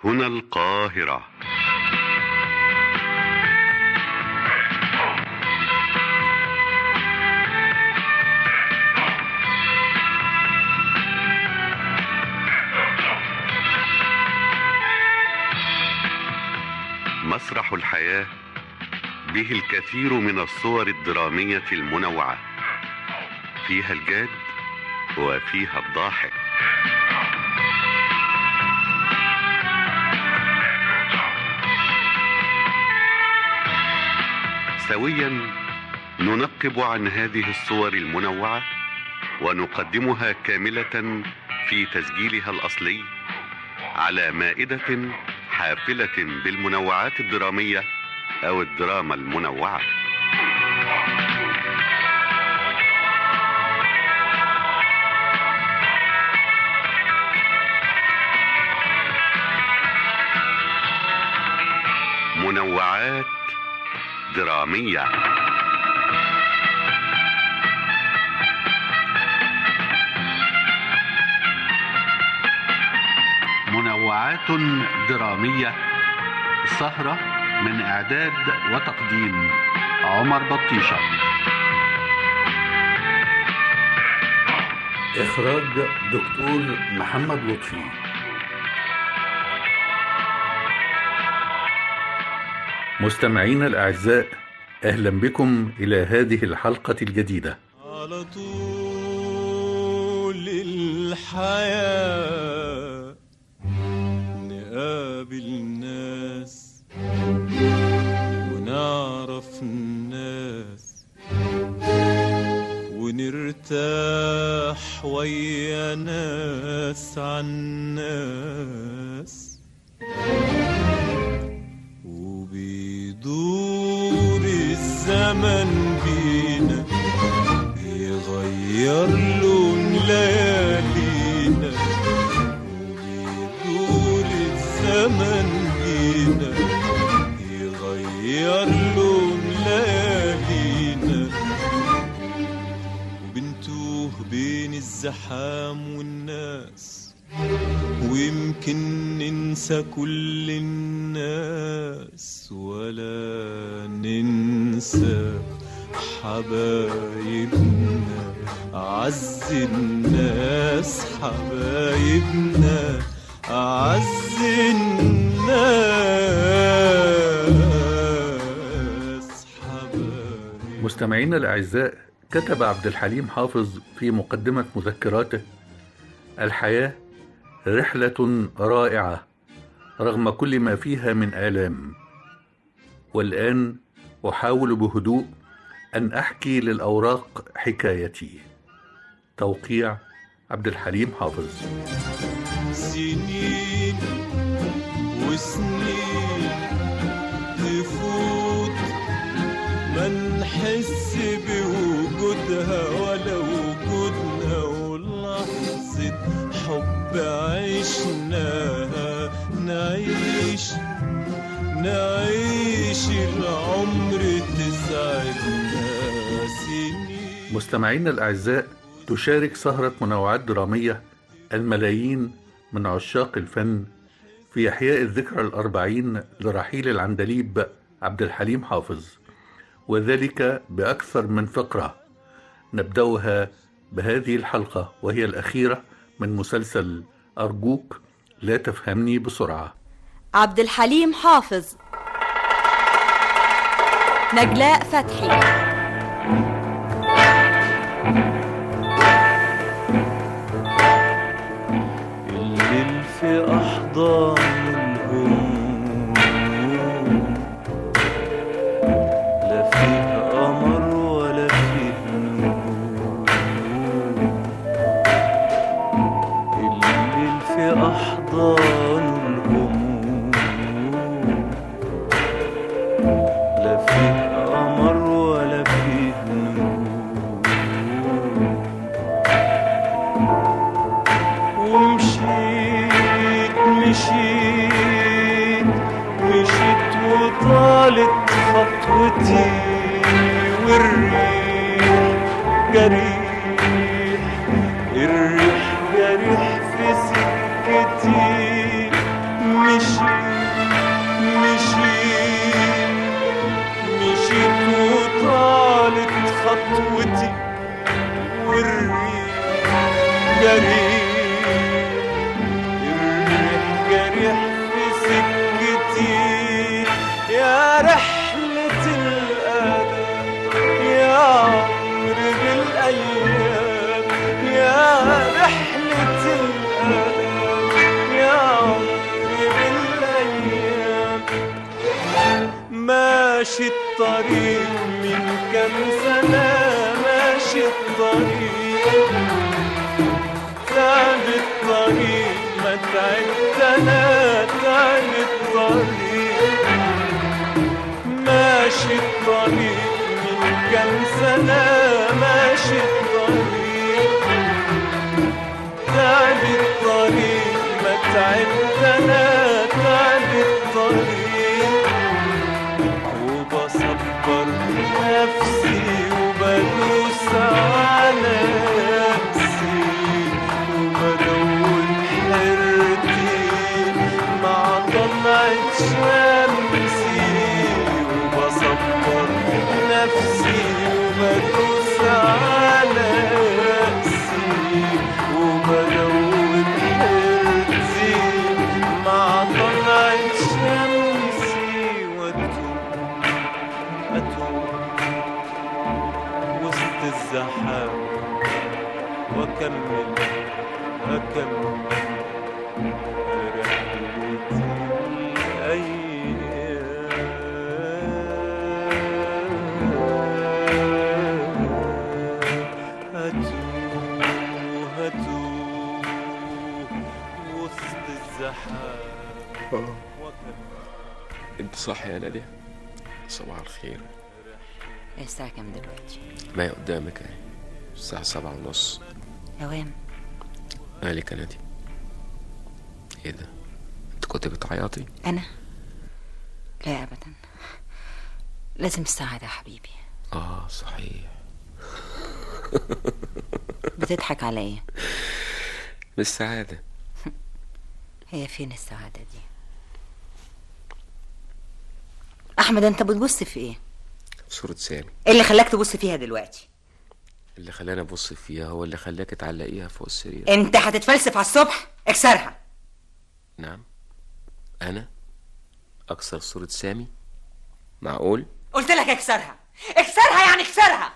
هنا القاهرة مسرح الحياة به الكثير من الصور الدرامية المنوعة فيها الجاد وفيها الضاحك سويا ننقب عن هذه الصور المنوعة ونقدمها كاملة في تسجيلها الأصلي على مائدة حافلة بالمنوعات الدرامية أو الدراما المنوعة منوعات درامية منوعات درامية سهرة من إعداد وتقديم عمر بطيشة إخراج دكتور محمد لطفي مستمعينا الأعزاء أهلا بكم إلى هذه الحلقة الجديدة على طول الحياة نقابل ناس ونعرف الناس ونرتاح ويا ناس عن ناس وبيدور الزمن بينا يغير لون ليالينا وبيدور الزمن بينا يغير لون ليالينا وبنتوه بين الزحام والناس ويمكن ننسى كل الناس ولا ننسى حبايبنا أعز الناس حبايبنا أعز الناس حبايبنا مستمعينا الأعزاء كتب عبد الحليم حافظ في مقدمة مذكراته الحياة رحلة رائعة رغم كل ما فيها من آلام والآن أحاول بهدوء أن أحكي للأوراق حكايتي توقيع عبد الحليم حافظ سنين وسنين تفوت ما نحس بوجودها ولا وجودنا ولحظة حب عشناها نعيش نعيش العمر تسعدنا سنين مستمعينا الأعزاء تشارك سهرة منوعات درامية الملايين من عشاق الفن في إحياء الذكرى الأربعين لرحيل العندليب عبد الحليم حافظ وذلك بأكثر من فقرة نبدأها بهذه الحلقة وهي الأخيرة من مسلسل أرجوك لا تفهمني بسرعة عبد الحليم حافظ نجلاء فتحي الليل في أحضان الهموم لا فيه قمر ولا فيه نجوم الليل في أحضان الهموم لا فيه قمر ولا فيه نجوم ومشيت مشيت مشيت وطالت خطوتي والريح جريح الريح جريح في سكتي مشيت ماشي الطريق من كام سنة ماشي الطريق تعب الطريق ما تعبت انا تعب الطريق ماشي الطريق من كام سنة ماشي الطريق تعب الطريق ما تعبت انا تعب الطريق وبصبر نفسي وبدوس على نفسي وبدون حيرتي مع طلعة شمسي وبصبر نفسي وبدوس على نفسي وبدون حيرتي مع طلعة شمسي واتوب أتوب وسط الزحام وأكمل أكمل رحلتي الأيام أتوه أتوه وسط الزحام وأكمل انت صح يا نادية صباح الخير الساعة كام دلوقتي؟ ما هي قدامك اهي الساعة سبعة ونص أوام مالك يا نادية ايه ده انت كنت بتعيطي أنا؟ لا أبدا لازم السعادة يا حبيبي اه صحيح بتضحك على إيه؟ بالسعادة هي فين السعادة دي؟ أحمد أنت بتبص في إيه؟ صورة سامي إيه اللي خلاك تبص فيها دلوقتي؟ اللي خلاني ابص فيها هو اللي خلاك تعلقيها فوق السرير أنت هتتفلسف على الصبح اكسرها نعم انا اكسر صورة سامي معقول قلت لك اكسرها اكسرها يعني اكسرها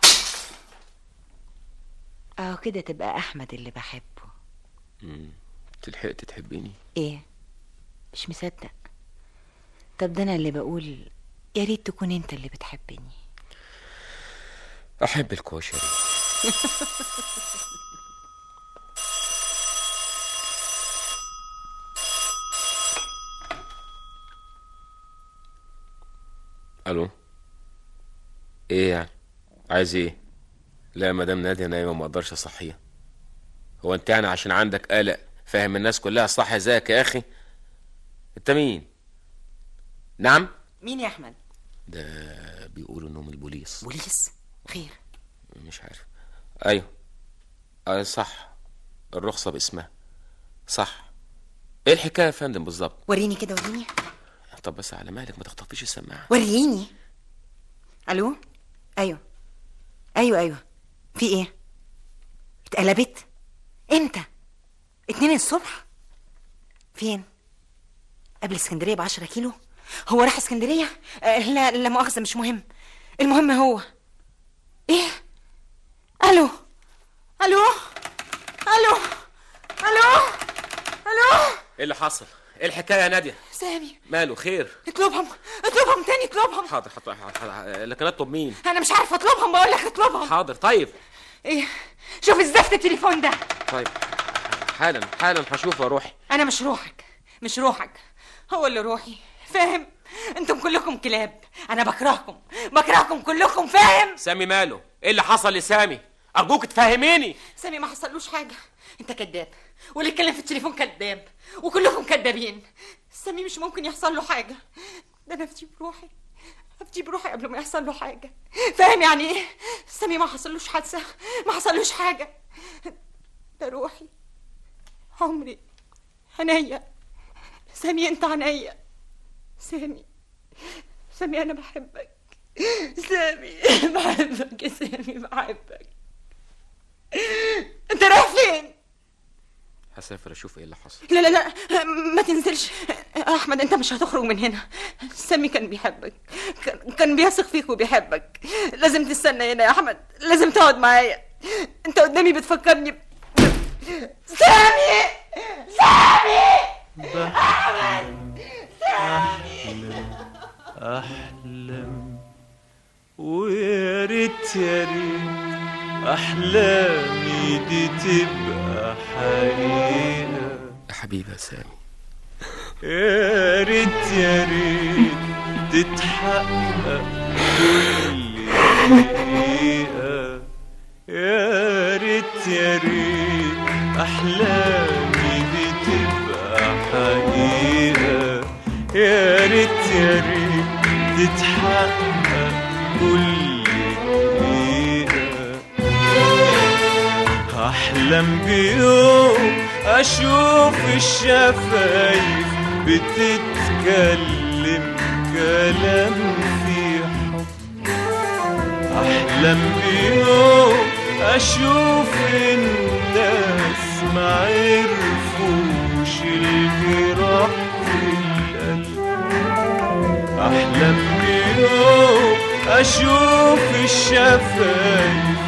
أهو كده تبقى أحمد اللي بحبه تلحقت تحبيني إيه؟ مش مصدق طب ده أنا اللي بقول يا ريت تكون أنت اللي بتحبني احب الكشري الو ايه يعني عايز ايه لا مدام نادية نايمة ما اقدرش اصحيها هو انت يعني عشان عندك قلق فاهم الناس كلها صح زيك يا اخي انت مين نعم مين يا أحمد؟ ده بيقولوا انهم البوليس بوليس؟ خير مش عارف ايوه ايوه صح الرخصة باسمها صح ايه الحكاية يا فندم بالظبط وريني كده وريني طب بس على مالك ما تخطفيش السماعة وريني الو ايوه ايوه ايوه في ايه اتقلبت امتى اتنين الصبح فين قبل اسكندريه بعشرة كيلو هو راح اسكندريه آه لا لا مؤاخذه مش مهم المهم هو ايه الو الو الو الو الو ايه اللي حصل ايه الحكاية يا نادية سامي ماله خير اطلبهم اطلبهم تاني اطلبهم حاضر حاضر حاضر لكن اطلب مين انا مش عارفه اطلبهم بقول لك اطلبهم حاضر طيب ايه شوف الزفت التليفون ده طيب حالا حالا هشوف واروح انا مش روحك مش روحك هو اللي روحي فاهم انتم كلكم كلاب انا بكرهكم بكرهكم كلكم فاهم سامي ماله ايه اللي حصل لسامي ارجوك تفهميني سامي ما حصلوش حاجه انت كذاب واللي اتكلم في التليفون كذاب وكلكم كذابين سامي مش ممكن يحصل له حاجه ده انا افتي بروحي افتي بروحي قبل ما يحصل له حاجه فاهم يعني ايه سامي ما حصلوش حادثه ما حصلوش حاجه ده روحي عمري عينيا سامي انت عينيا سامي سامي انا بحبك سامي بحبك يا سامي بحبك انت رايح فين هسافر اشوف ايه اللي حصل لا لا لا ما تنزلش احمد انت مش هتخرج من هنا سامي كان بيحبك كان- كان بيثق فيك وبيحبك لازم تستنى هنا يا احمد لازم تقعد معايا انت قدامي بتفكرني ب... سامي سامي بحلم أحلم أحلم ويا ريت يا ريت أحلامي دي تبقى حقيقة يا حبيبي يا سامي يا ريت يا ريت تتحقق كل دقيقة يا ريت يا ريت أحلامي دي تبقى حقيقة يا ريت يا ريت تتحقق كل دقيقة أحلم بيوم أشوف الشفايف بتتكلم كلام في حب أحلم بيوم أشوف الناس ما عرفوش الجراح في القلب أحلم بيوم أشوف الشفايف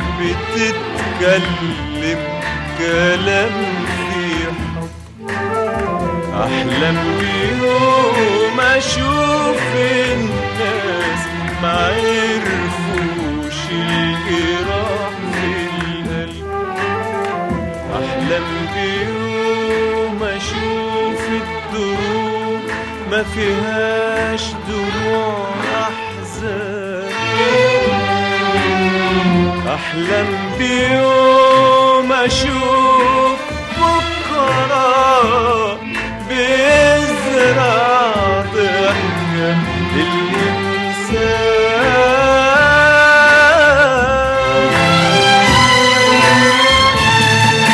بتتكلم كلام في حب أحلم بيوم أشوف الناس ما عرفوش الجراح في القلب أحلم بيوم أشوف الدروب ما فيهاش دموع أحزان أحلم بيوم أشوف بكرة بيزرع ضحكة الإنسان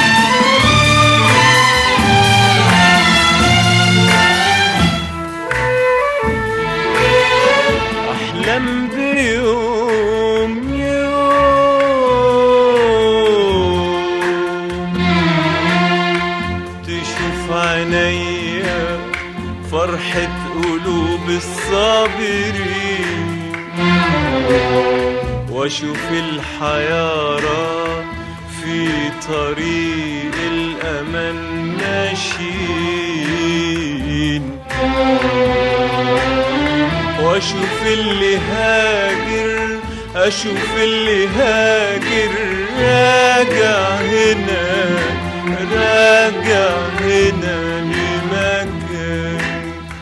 أحلم بيوم يوم تشوف عينيا فرحة قلوب الصابرين واشوف الحيارى في طريق الأمل ماشيين واشوف اللي هاجر اشوف اللي هاجر راجع هنا راجع هنا لمكان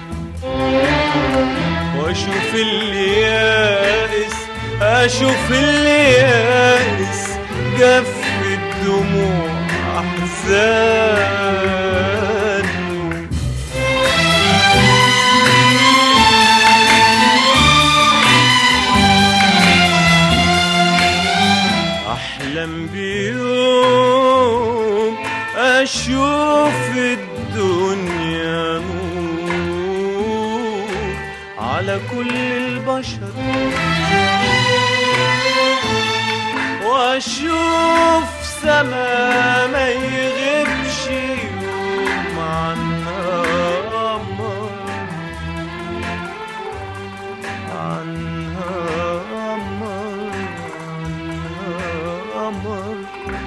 واشوف اللي يائس اشوف اللي يائس جف الدموع احزان أحلم بيوم أشوف الدنيا نور على كل البشر وأشوف سما ما يغيبش يوم عنها قمر عنها قمر عنها قمر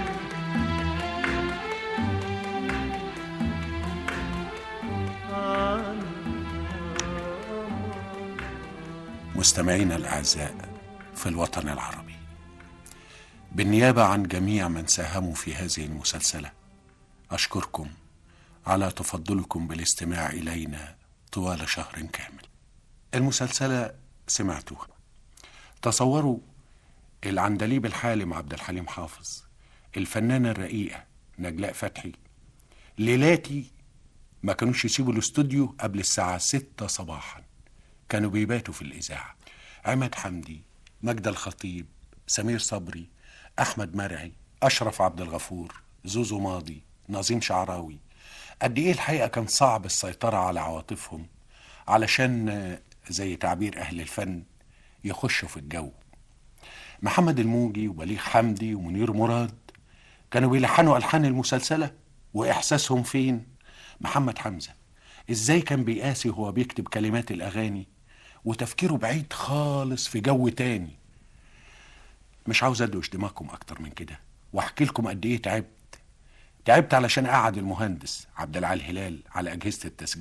مستمعينا الأعزاء في الوطن العربي بالنيابة عن جميع من ساهموا في هذه المسلسلة أشكركم على تفضلكم بالاستماع إلينا طوال شهر كامل المسلسلة سمعتوها تصوروا العندليب الحالم عبد الحليم حافظ الفنانة الرقيقة نجلاء فتحي ليلاتي ما كانوش يسيبوا الاستوديو قبل الساعة ستة صباحا كانوا بيباتوا في الإذاعة عماد حمدي مجد الخطيب سمير صبري أحمد مرعي أشرف عبد الغفور زوزو ماضي نظيم شعراوي قد إيه الحقيقة كان صعب السيطرة على عواطفهم علشان آه، زي تعبير أهل الفن يخشوا في الجو محمد الموجي وبليغ حمدي ومنير مراد كانوا بيلحنوا ألحان المسلسلة وإحساسهم فين محمد حمزة إزاي كان بيقاسي وهو بيكتب كلمات الأغاني وتفكيره بعيد خالص في جو تاني مش عاوز ادوش دماغكم اكتر من كده واحكي لكم قد ايه تعبت تعبت علشان اقعد المهندس عبد العال هلال على اجهزه التسجيل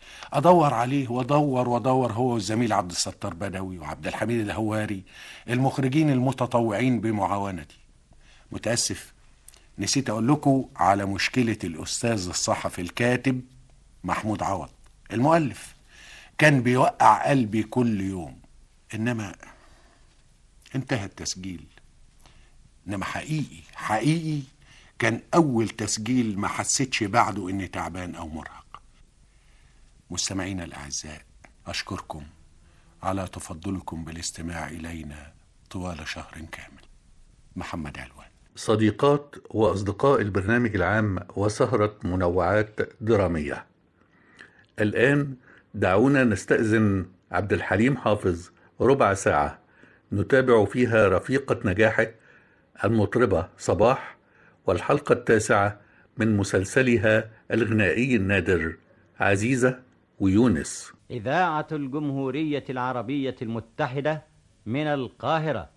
ادور عليه وادور وادور هو والزميل عبد الستار بدوي وعبد الحميد الهواري المخرجين المتطوعين بمعاونتي متاسف نسيت اقول لكم على مشكله الاستاذ الصحفي الكاتب محمود عوض المؤلف كان بيوقع قلبي كل يوم انما انتهى التسجيل انما حقيقي حقيقي كان اول تسجيل ما حسيتش بعده اني تعبان او مرهق مستمعينا الاعزاء اشكركم على تفضلكم بالاستماع الينا طوال شهر كامل محمد علوان صديقات وأصدقاء البرنامج العام وسهرة منوعات درامية الآن دعونا نستأذن عبد الحليم حافظ ربع ساعة نتابع فيها رفيقة نجاحه المطربة صباح والحلقة التاسعة من مسلسلها الغنائي النادر عزيزة ويونس إذاعة الجمهورية العربية المتحدة من القاهرة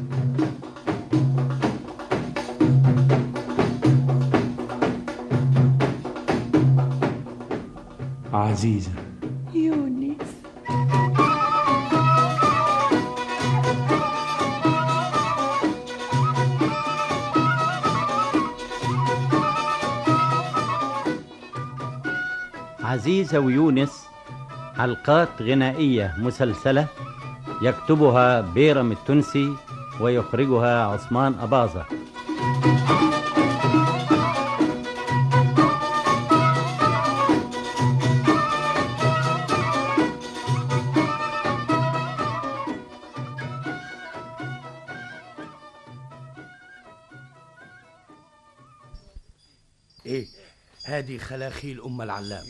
عزيزة يونس عزيزة ويونس حلقات غنائية مسلسلة يكتبها بيرم التونسي ويخرجها عثمان أباظة ايه هذه خلاخيل ام العلام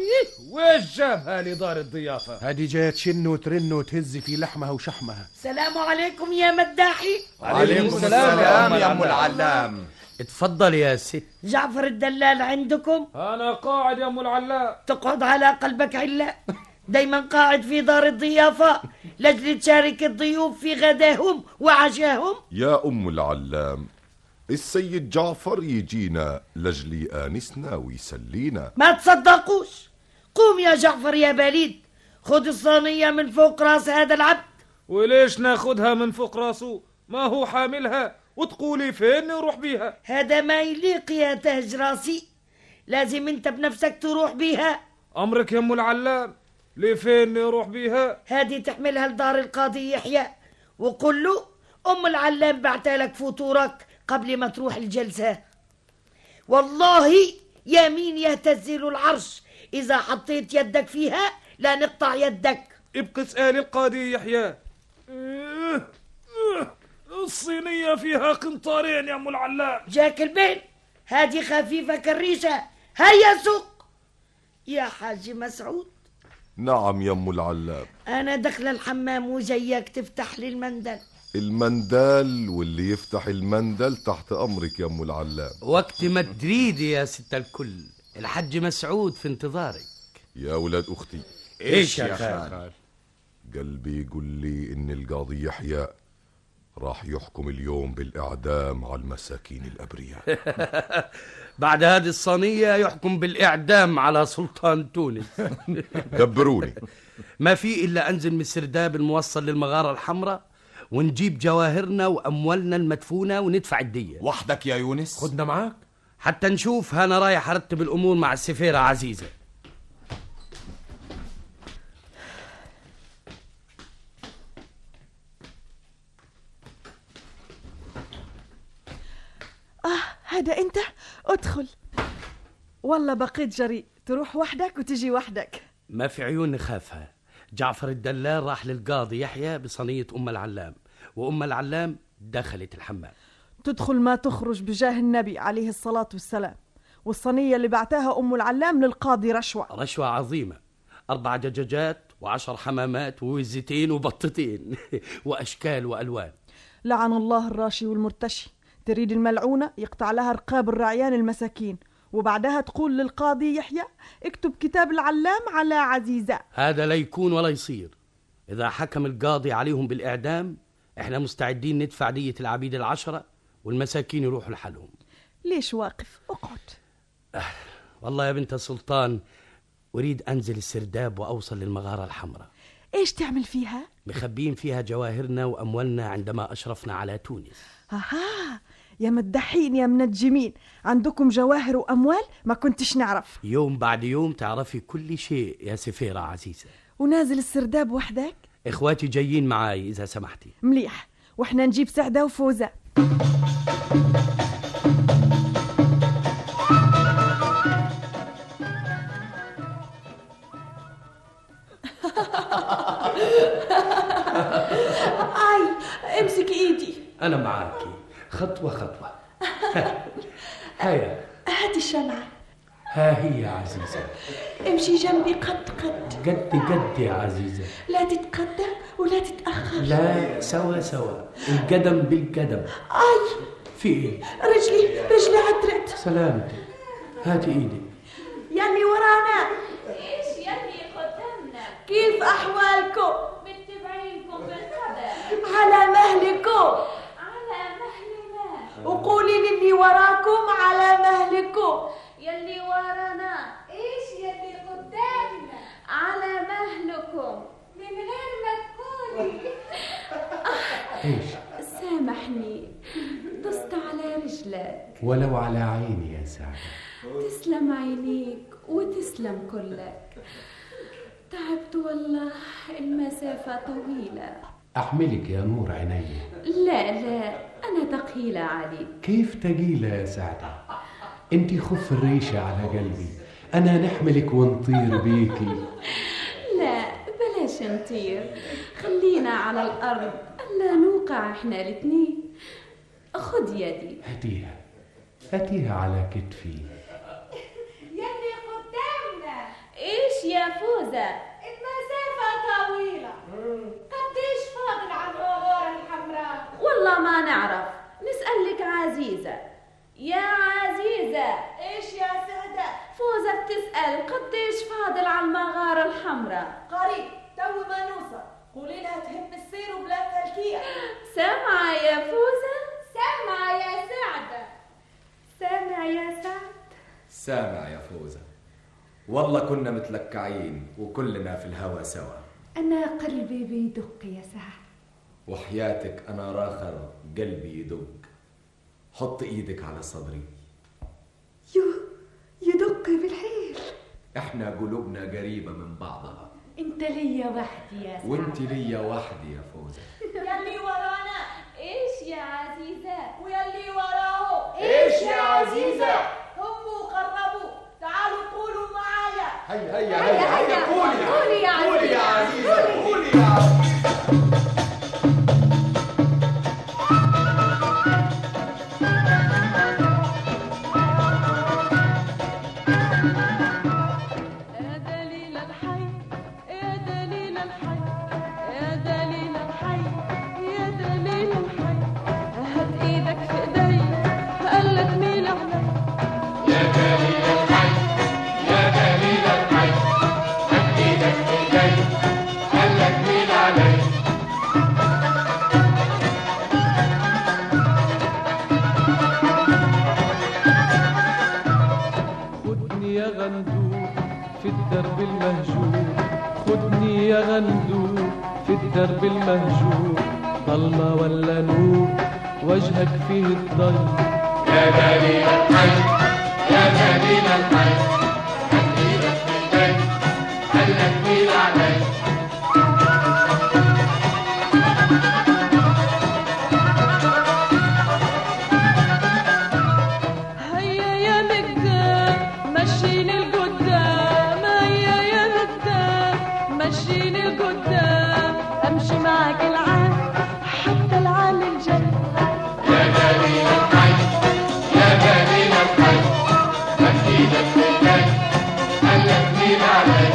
وش جابها لدار الضيافة هذه جايه تشن وترن وتهز في لحمها وشحمها السلام عليكم يا مداحي عليكم السلام يا أم العلام اتفضل يا ست جعفر الدلال عندكم أنا قاعد يا أم العلام تقعد على قلبك علا دايما قاعد في دار الضيافة لأجل تشارك الضيوف في غداهم وعشاهم يا أم العلام السيد جعفر يجينا لجلي آنسنا ويسلينا ما تصدقوش قوم يا جعفر يا بليد خذ الصينية من فوق راس هذا العبد وليش ناخدها من فوق راسه ما هو حاملها وتقولي فين نروح بيها هذا ما يليق يا تاج راسي لازم انت بنفسك تروح بيها أمرك يا أم العلام لفين نروح بيها هذه تحملها لدار القاضي يحيى وقل له أم العلام بعتلك فطورك قبل ما تروح الجلسة والله يمين يهتز له العرش إذا حطيت يدك فيها لا نقطع يدك ابقى اسأل القاضي يحيى إيه، إيه، الصينية فيها قنطارين يا أم العلام جاك البين هذه خفيفة كالريشة هيا سوق يا حاج مسعود نعم يا أم العلام أنا داخلة الحمام وجايك تفتح لي المندل المندال واللي يفتح المندل تحت أمرك يا أم العلام وقت ما تريدي يا ست الكل الحج مسعود في انتظارك يا أولاد أختي إيش يا خال قلبي يقول لي إن القاضي يحيى راح يحكم اليوم بالإعدام على المساكين الأبرياء بعد هذه الصينية يحكم بالإعدام على سلطان تونس دبروني ما في إلا أنزل من السرداب الموصل للمغارة الحمراء ونجيب جواهرنا وأموالنا المدفونة وندفع الدية وحدك يا يونس خدنا معاك حتى نشوف أنا رايح أرتب الأمور مع السفيرة عزيزة آه هذا أنت ادخل والله بقيت جريء تروح وحدك وتجي وحدك ما في عيون نخافها جعفر الدلال راح للقاضي يحيى بصينية أم العلام وأم العلام دخلت الحمام تدخل ما تخرج بجاه النبي عليه الصلاة والسلام والصينية اللي بعتها أم العلام للقاضي رشوة رشوة عظيمة أربع دجاجات وعشر حمامات ووزتين وبطتين وأشكال وألوان لعن الله الراشي والمرتشي تريد الملعونة يقطع لها رقاب الرعيان المساكين وبعدها تقول للقاضي يحيى اكتب كتاب العلام على عزيزة هذا لا يكون ولا يصير إذا حكم القاضي عليهم بالإعدام إحنا مستعدين ندفع دية العبيد العشرة والمساكين يروحوا لحالهم ليش واقف اقعد والله يا بنت السلطان أريد أنزل السرداب وأوصل للمغارة الحمراء ايش تعمل فيها مخبين فيها جواهرنا وأموالنا عندما أشرفنا على تونس اها يا مدحين يا منجمين عندكم جواهر واموال ما كنتش نعرف يوم بعد يوم تعرفي كل شيء يا سفيرة عزيزة ونازل السرداب وحدك إخواتي جايين معاي إذا سمحتي مليح واحنا نجيب سعدة وفوزة اي امسك ايدي أنا معاكي خطوة خطوة هيا هاتي الشمعة ها هي يا عزيزة امشي جنبي قد قد قد قد يا عزيزة لا تتقدم ولا تتأخر لا سوا سوا القدم بالقدم اي في ايه رجلي رجلي عترت سلامتك هاتي ايدي يلي ورانا ايش يلي قدامنا كيف احوالكم متبعينكم بالقدم على مهلكم على مهلنا وقولي للي وراكم على مهلكم يلي ورانا ايش يلي قدامنا على مهلكم من غير ما تقولي ايش سامحني دست على رجلك ولو على عيني يا سعدة تسلم عينيك وتسلم كلك تعبت والله المسافة طويلة احملك يا نور عيني لا لا أنا ثقيلة عليك كيف تقيلة يا سعدة انت خف الريشة على قلبي انا نحملك ونطير بيكي لا بلاش نطير خلينا على الأرض ألا نوقع إحنا الاثنين خذ يدي هاتيها هاتيها على كتفي يلي قدامنا ايش يا فوزة المسافة طويلة قديش فاضل على الغورة الحمراء والله ما نعرف نسألك عزيزة يا عزيزة ايش يا سعدة فوزة بتسأل قديش فاضل على المغارة الحمراء قريب تو ما نوصل قولي لها تهم السير وبلا تلكيع سامعة يا فوزة سامعة يا سعدة سامع يا سعد سامع يا فوزة والله كنا متلكعين وكلنا في الهوى سوا أنا قلبي بيدق يا سعد وحياتك أنا راخر قلبي يدق حط إيدك على صدري يو يدق بالحيل إحنا قلوبنا قريبة من بعضها انت ليا وحدي يا سعد وانت ليا وحدي يا فوزة يلي ورانا ايش يا عزيزة ويلي وراه إيش يا عزيزة؟ هموا قربوا تعالوا قولوا معايا هيا هيا هيا هيا قولي قولي يا قولي يا عزيزة. عزيزة قولي يا عزيزة يا دليل الحي يا دليل الحي يا دليل الحي يا دليل الحي هات ايدك في ايدي قالك مين علي يا دليل الحي يا دليل الحي هات ايدك في ايدي قالك مين علي خدني يا غندور في الدرب المهجور خدني يا غندور في الدرب المهجور ظلمة ولا نور وجهك فيه الضي يا دليل الحي يا دليل الحي هات ايدك في ايدي قالك مين علي هيا يا مقدام مشيني القدام هيا يا مقدام مشيني القدام امشي معاك العام حتى العام الجاي يا دليل الحي يا دليل الحي هات ايدك في ايدي قالك مين علي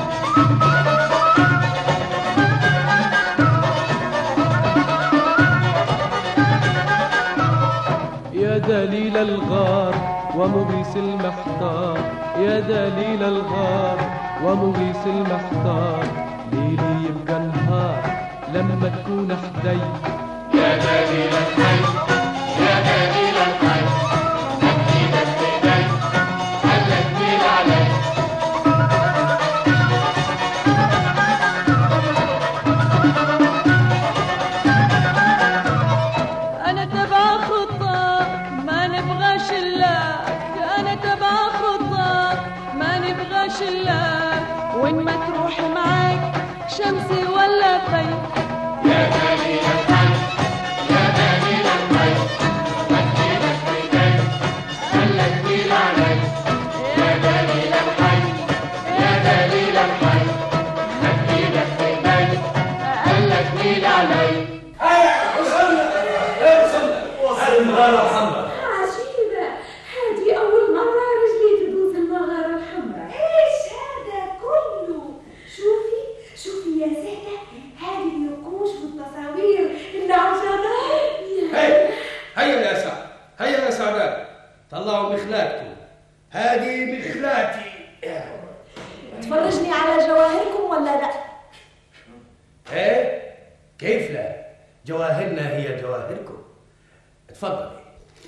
يا دليل الغار ومغيث المحتار يا دليل الغار ومغيث المحتار ليلي يبقى نهار لما تكون حدي يا دليل الحي يا دليل الحي هات ايدك في ايدي قالك مين علي شمس ولا طي يا دليل الحي يا دليل الحي مد ايدك في ايدي خلى تميل علي يا دليل الحي يا دليل الحي مد ايدك في ايدي خلى تميل علي عجيبة هذه أول مرة رجلي تدوز المغارة الحمراء إيش هذا كله شوفي شوفي يا زينة هذه النقوش والتصاوير اللي عجبتني هيا هيا يا سعد هيا يا سعدان طلعوا مخلاتكم هذه مخلاتي تفرجني على جواهركم ولا لا ايه كيف لا جواهرنا هي جواهركم تفضلي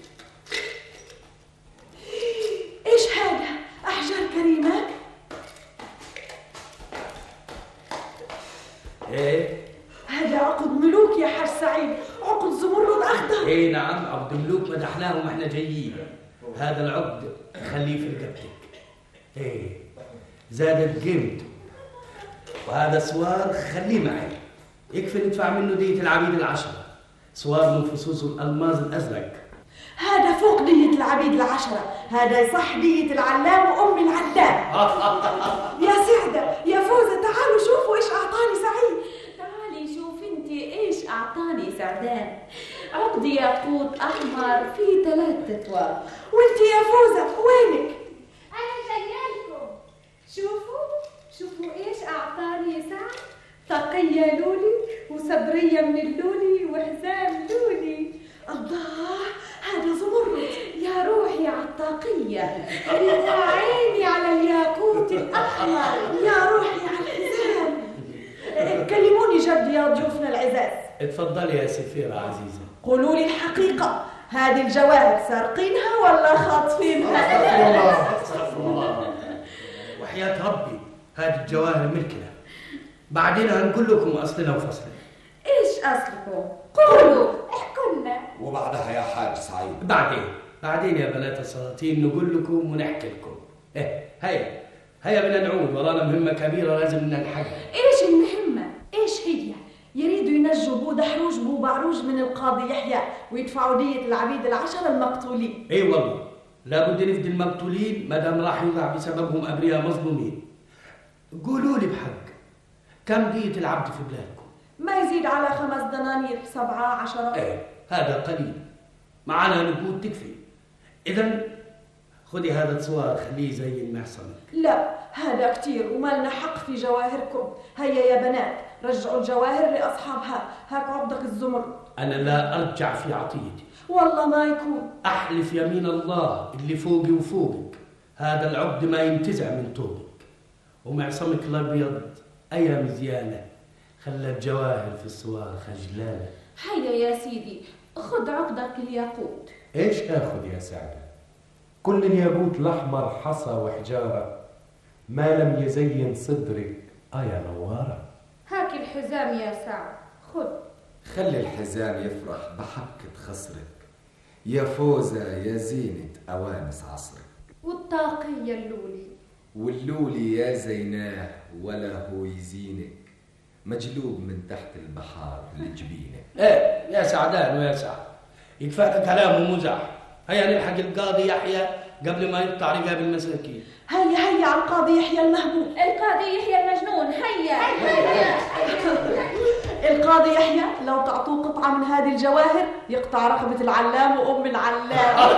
ايش هذا احجار كريمات ايه هذا عقد ملوك يا حاج سعيد عقد زمرد اخضر ايه نعم عبد الملوك مدحناهم واحنا جايين هذا العقد خليه في رقبتك ايه زادت قيمته وهذا سوار خليه معي يكفي ندفع منه دية العبيد العشرة سوار من فصوص الألماظ الأزرق هذا فوق دية العبيد العشرة هذا يصح دية العلام وأم العلام يا سعدة يا فوزة تعالوا شوفوا إيش أعطاني سعيد تعالي شوف انت ايش اعطاني سعدان عقد ياقوت احمر فيه ثلاث اتوار وانت يا فوزة وينك انا جايالكم شوفوا شوفوا ايش اعطاني سعد طاقية لولي وصبرية من اللولي وحزام لولي الله هذا زمرد يا روحي على الطاقية يا عيني على الياقوت الأحمر يا روحي على الحزام كلموني جد يا ضيوفنا العزاز اتفضلي يا سفيرة عزيزة قولوا لي الحقيقة هذه الجواهر سارقينها ولا خاطفينها استغفر الله وحياة ربي هذه الجواهر ملكنا بعدين هنقول لكم أصلنا وفصلنا ايش اصلكم قولوا احكوا لنا وبعدها يا حاج سعيد بعدين بعدين يا بنات السلاطين نقول لكم ونحكي لكم ايه هيا هيا بدنا نعود ورانا مهمة كبيرة لازم نلحقها ايش المهمة ايش هي يريدوا ينجوا بو دحروج بو بعروج من القاضي يحيى ويدفعوا دية العبيد العشرة المقتولين اي والله لابد نفدي المقتولين ما دام راح يوضع بسببهم ابرياء مظلومين قولوا لي بحق كم دية العبد في بلادكم؟ ما يزيد على خمس دنانير سبعة عشرة ايه هذا قليل معنا نقود تكفي اذا خذي هذا الصوار خليه زي المحصن لا هذا كتير وما حق في جواهركم هيا يا بنات رجعوا الجواهر لأصحابها هاك عقدك الزمر انا لا ارجع في عطيتي والله ما يكون احلف يمين الله اللي فوقي وفوقك هذا العقد ما ينتزع من طوبك ومعصمك الابيض ايام زيانه خلى الجواهر في الصوار خجلانه هيا يا سيدي خذ عقدك الياقوت ايش اخذ يا سعدة كل الياقوت الاحمر حصى وحجارة ما لم يزين صدرك آية نوارة هاك الحزام يا سعد خذ خلي الحزام يفرح بحكة خصرك يا فوزة يا زينة أوانس عصرك والطاقية اللولي واللولي يا زيناه ولا هو يزينك مجلوب من تحت البحار لجبينك ايه يا سعدان ويا سعد يكفاك كلام ومزح هيا نلحق القاضي يحيى قبل ما يقطع رقاب المساكين هيا هيا على القاضي يحيى المهبول القاضي يحيى المجنون هيا هيا القاضي يحيى لو تعطوه قطعة من هذه الجواهر يقطع رقبة العلام وأم العلام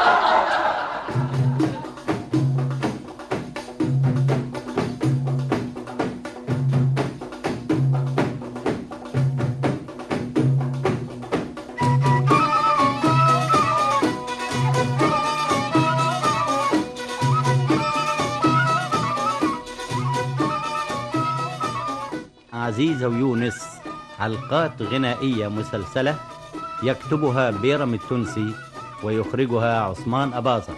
عزيزة ويونس حلقات غنائية مسلسلة يكتبها بيرم التونسي ويخرجها عثمان أباظة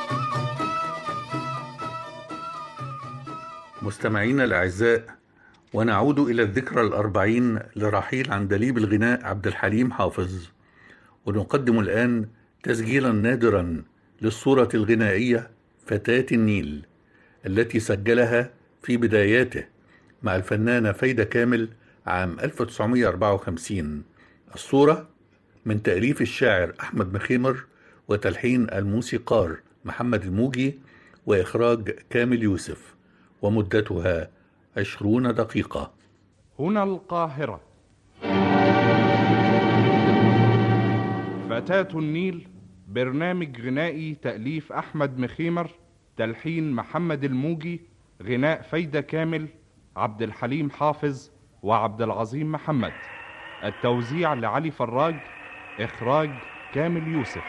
مستمعينا الأعزاء ونعود إلى الذكرى الأربعين لرحيل عندليب الغناء عبد الحليم حافظ ونقدم الآن تسجيلا نادرا للصورة الغنائية فتاة النيل التي سجلها في بداياته مع الفنانة فايدة كامل عام 1954 الصورة من تأليف الشاعر أحمد مخيمر وتلحين الموسيقار محمد الموجي وإخراج كامل يوسف ومدتها عشرون دقيقة هنا القاهرة فتاة النيل برنامج غنائي تأليف أحمد مخيمر تلحين محمد الموجي غناء فايدة كامل عبد الحليم حافظ وعبد العظيم محمد التوزيع لعلي فراج إخراج كامل يوسف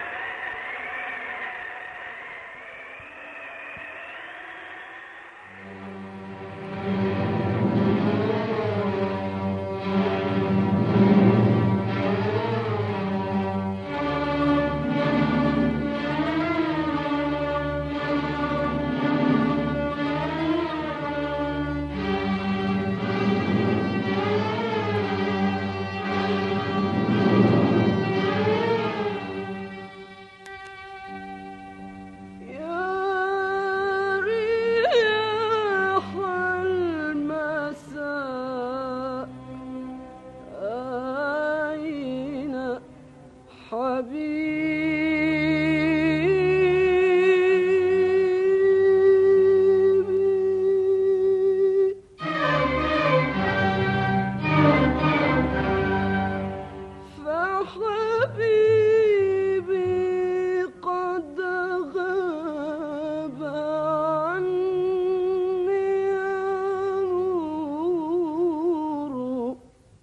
ريح المساء أين حبيبي فحبيبي قد غاب عني نور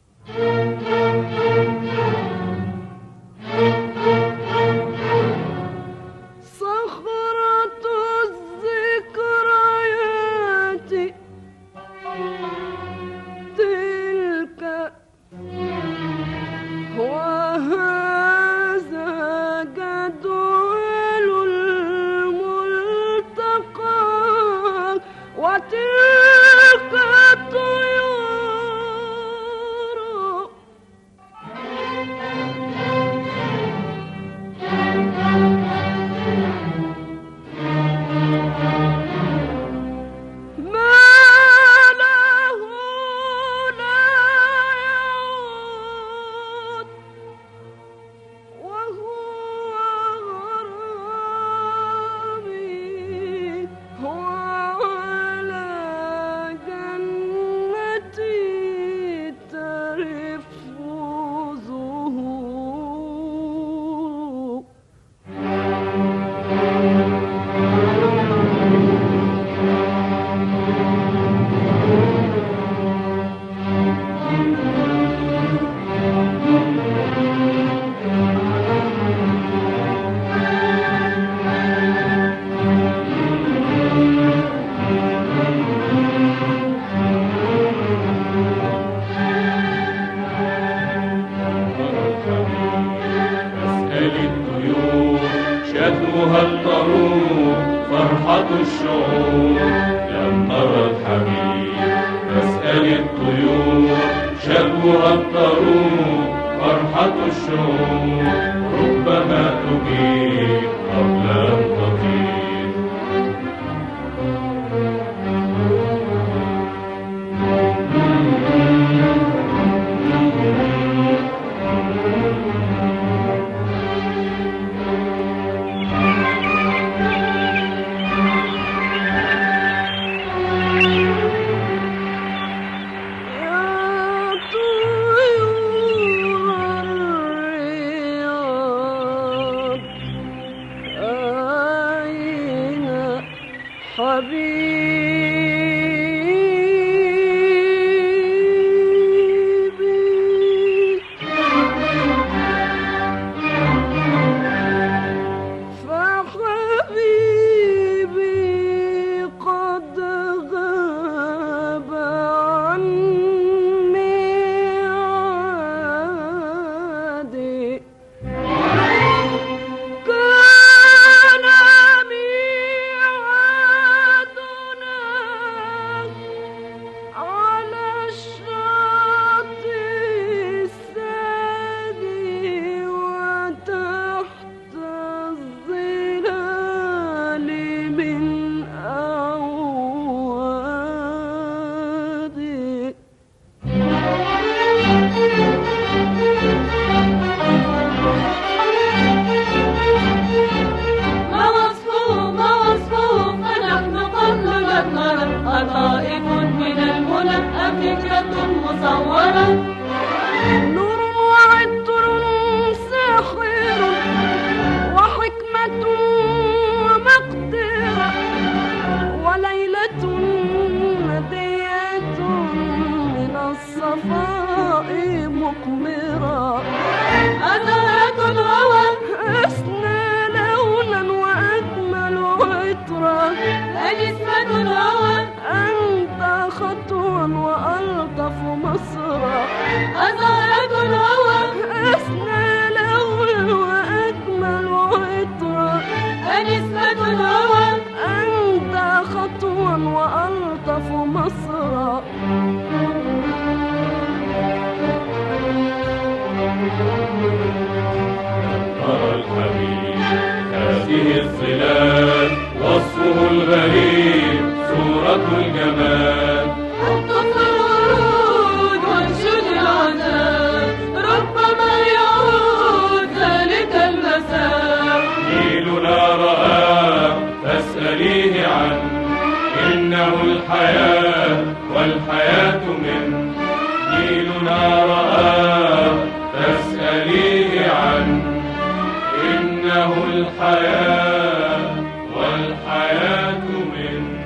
صخرة الذكريات تلك وهذا جدول الملتقى وتلك الطيور ما له لا يعود وهو غرامي هو على جنتي ترف ظهور أسأل الطيور شكوها الطرور فرحة الشعور لم أرى الحبيب أسأل الطيور شكوها الطرور فرحة الشعور ربما تجيب قبل أن تطير يا طيور الرياض مصورة نور وعطر ساخر وحكمة ومقدرة وليلة ندية من الصفاء مقمرة أزهرة الهوى أسنى لونا وأجمل عطرا أجسمة الهوى أنت خطوا وألطف مصرا أزهرة الهوى أسنى لون وأجمل عطرا أجسمة الهوى أنت خطوا وألطف مصرا ترى الحبيب هذه الظلال وصفه الغريب صورة الجمال حط في الورود وانشد العذاب ربما يعود ذلك المساء جيلنا رآه فاسأليه عنه إنه الحياة والحياة منه جيلنا رآه فاسأليه عنه إنه الحياة والحياة منه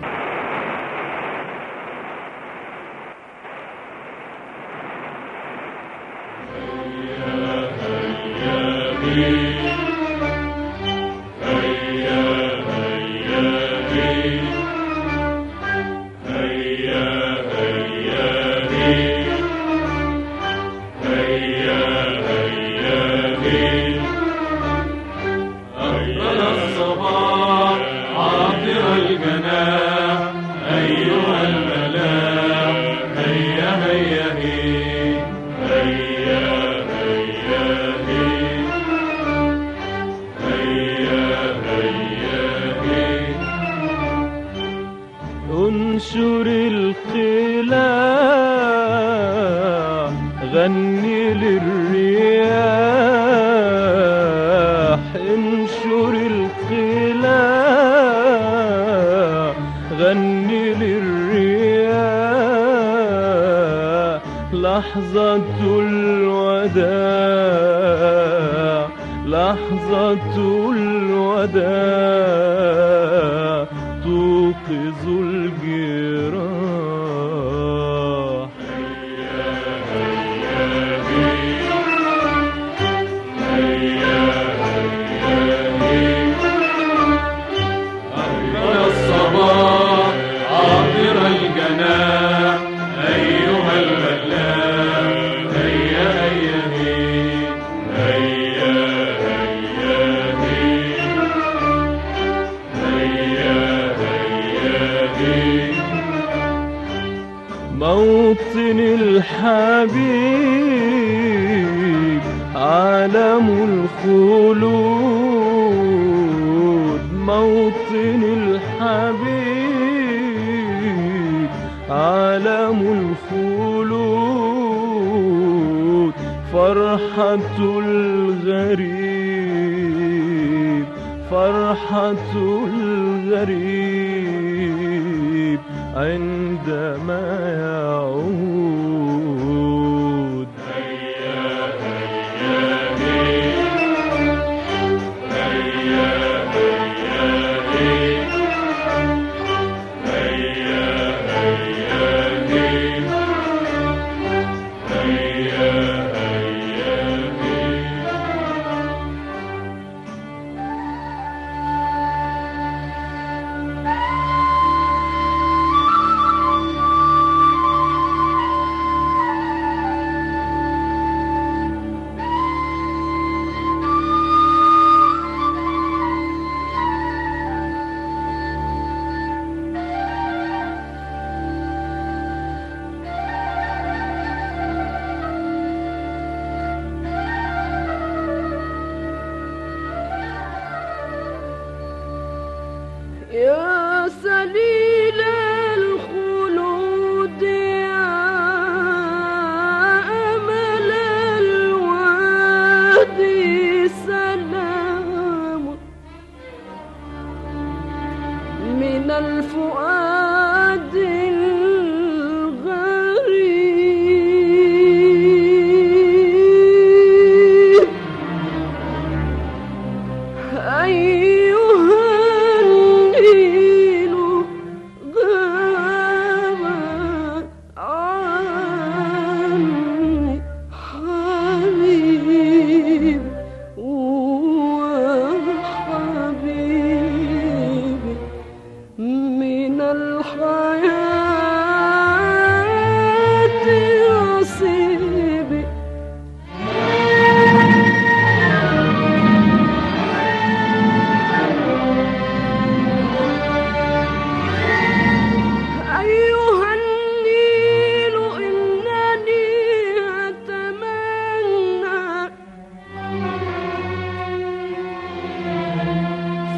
أقبل الصباح عاطر الجناح أيها الملاح هيا هيا هي هيا هيا هي هيا هيا هي انشر القلاع غني للرياح انشر القلاع غني للرياح لحظة الوداع لحظة الوداع توقظ الجراح أقبل الصباح عاطر الجناح أيها الملاح هيا هيا هي هيا هيا هي هيا هيا هي موطن الحبيب عالم الخلود موطن الحبيب عالم الخلود فرحة الغريب فرحة الغريب عندما يعود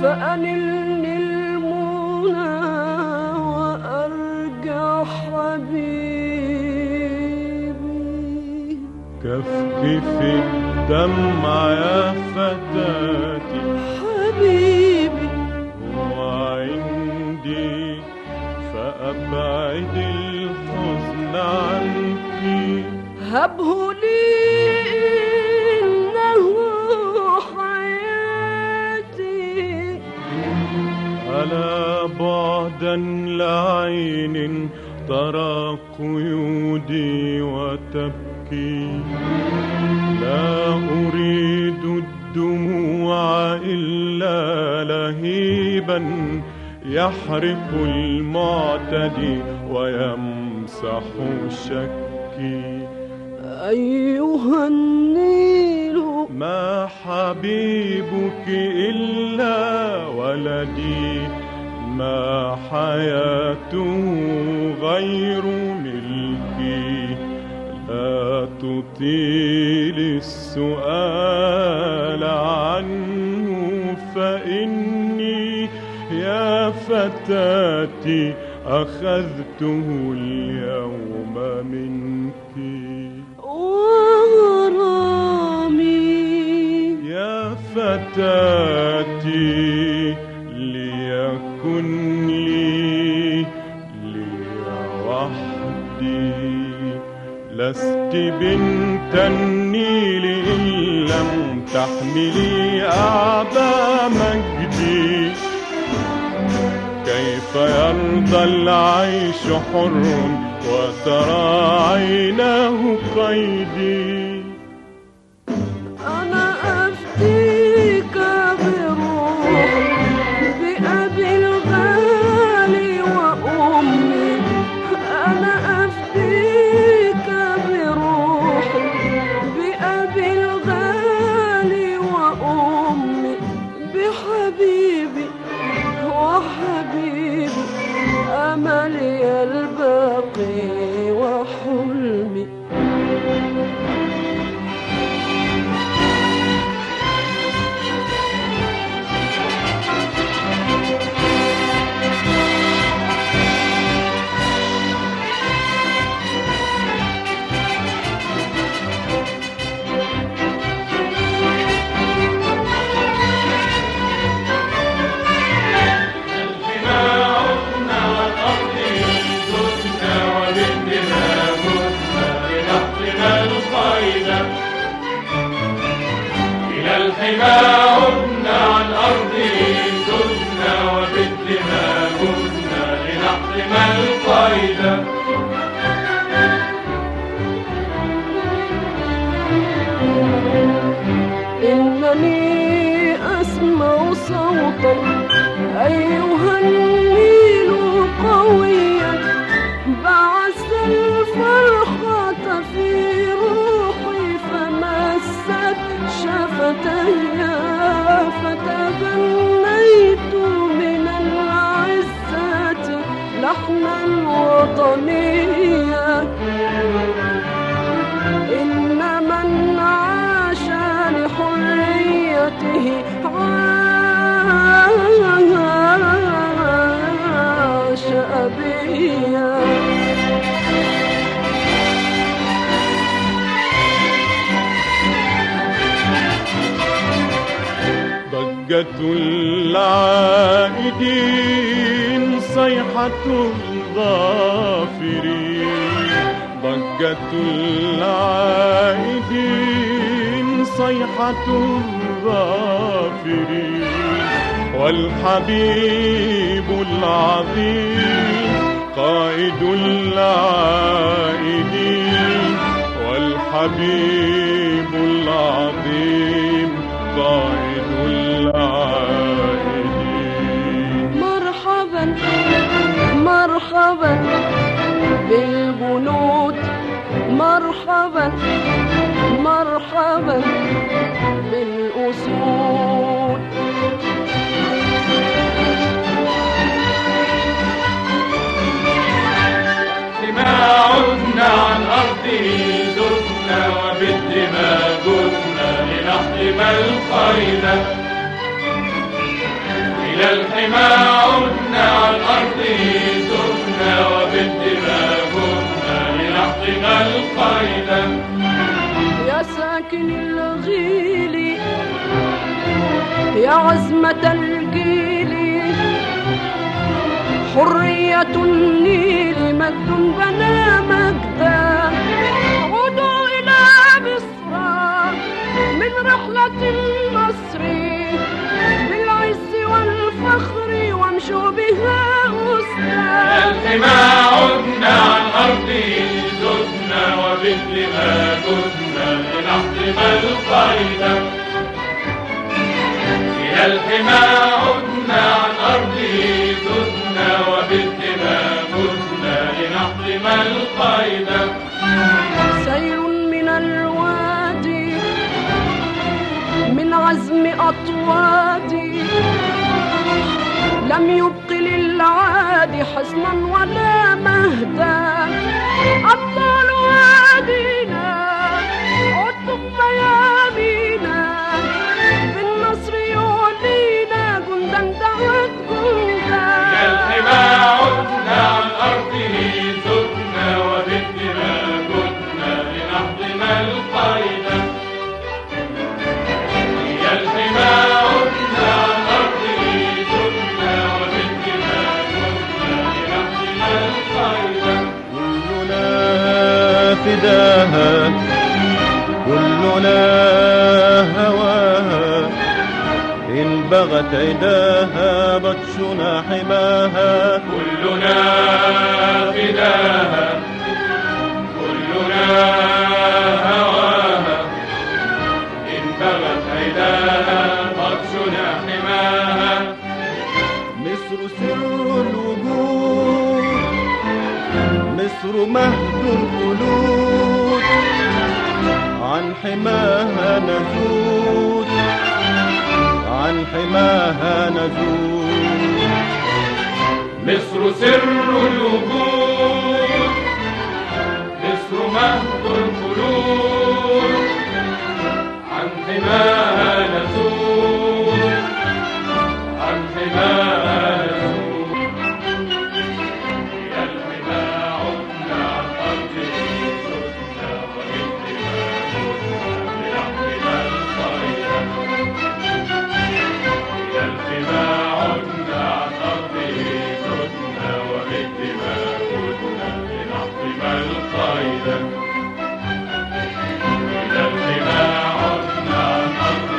فأنلني المنى وأرجع حبيبي كفكف الدمع يا فتاتي حبيبي وعندي فأبعد الحزن عنك هبه لي إنه حياتي ألا بعدا لعين ترى قيودي وتبكي لا أريد الدموع إلا لهيبا يحرق المعتدي ويمسح شكي أيها النيل ما حبيبك إلا ولدي ما حياته غير ملكي لا تطيل السؤال عنه فإني يا فتاتي أخذته اليوم منك وغرامي يا فتاتي ليكن لي لي وحدي لست بنت النيل إن لم تحملي أعبى مجدي كيف يرضى العيش حر وترى عيناه قيدي أنا أفديك بروحي بأبي الغالي وأمي أنا أفديك بروحي بأبي الغالي وأمي بحبيبي وحبيبي أملي الباقي وحلمي الحمى عدنا عن أرضه زدنا وبالدماء كنا لنحطم القيد إنني أسمع صوتا أيها النيل قويا بعث الفرحة في روحي فمست شفتي فتغنيت من العزة لحنا وطنيا إن من عاش لحريته عاش أبيا ضجة العائدين صيحة الظافرين ضجة العائدين صيحة الظافرين والحبيب العظيم قائد العائدين والحبيب العظيم قائد العائدين مرحبا مرحبا بالجنود مرحبا مرحبا بالأسود لما عدنا عن أرضه زدنا وبالدماء جدنا لنحطم القيد إلى الحمى عدنا على الأرض زرنا وبالدماء كنا لنحطم القيد يا ساكن الغيل يا عزمة الجيل حرية النيل مجد بنا مجدا عودوا إلى مصر من رحلة النصر بالعز والفخر وامشوا بها أسدا الحمى عدنا على الأرض زدنا وبالدماء كنا لنحطم القيد إلى الحمى عدنا على الأرض زدنا وبالدماء كنا لنحطم القيد سير من الوادي من عزم أطوادي لم يبق للعادي حصنا ولا مهدا أبطال وادينا عدتم ميامينا بالنصر يولينا جندا دعت جندا إلى الحمى عدنا على الأرض زدنا وبالدماء كنا لنحطم القيد إلى الحمى عدنا على الأرض زدنا وبالدماء كنا لنحطم القيد كلنا فداها كلنا هواها إن بغت عداها بطشنا حماها كلنا فداها كلنا هواها إن بغت عداها بطشنا حماها مصر سر الوجود مصر مهد الخلود عن حماها نزود عن حماها نزود مصر سر الوجود مصر مهد الخلود عن حماها نزول عن حماها نزول إلى الحمى عدنا عن أرض زدنا وبالدماء كنا لنحمل الخير إلى الحمى عدنا عن أرض زدنا وبالدماء كنا لنحطم القيد إلى الحمى عدنا عن أرض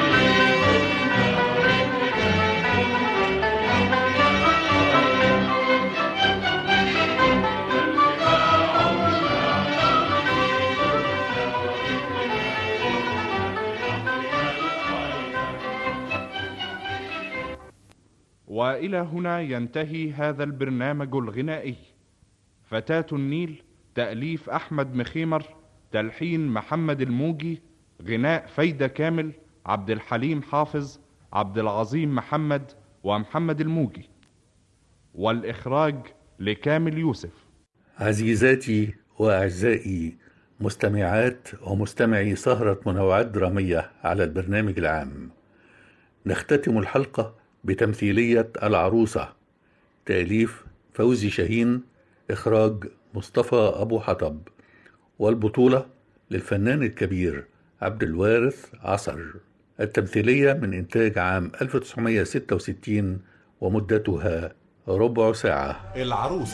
والى هنا ينتهي هذا البرنامج الغنائي فتاه النيل تاليف احمد مخيمر تلحين محمد الموجي غناء فايده كامل عبد الحليم حافظ عبد العظيم محمد ومحمد الموجي والاخراج لكامل يوسف عزيزاتي وأعزائي مستمعات ومستمعي سهرة منوعات درامية على البرنامج العام نختتم الحلقة بتمثيلية العروسة تأليف فوزي شاهين إخراج مصطفى أبو حطب والبطولة للفنان الكبير عبد الوارث عصر التمثيلية من إنتاج عام 1966 ومدتها ربع ساعة العروسة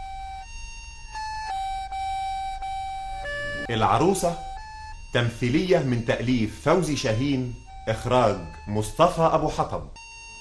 العروسة تمثيلية من تأليف فوزي شاهين إخراج مصطفى أبو حطب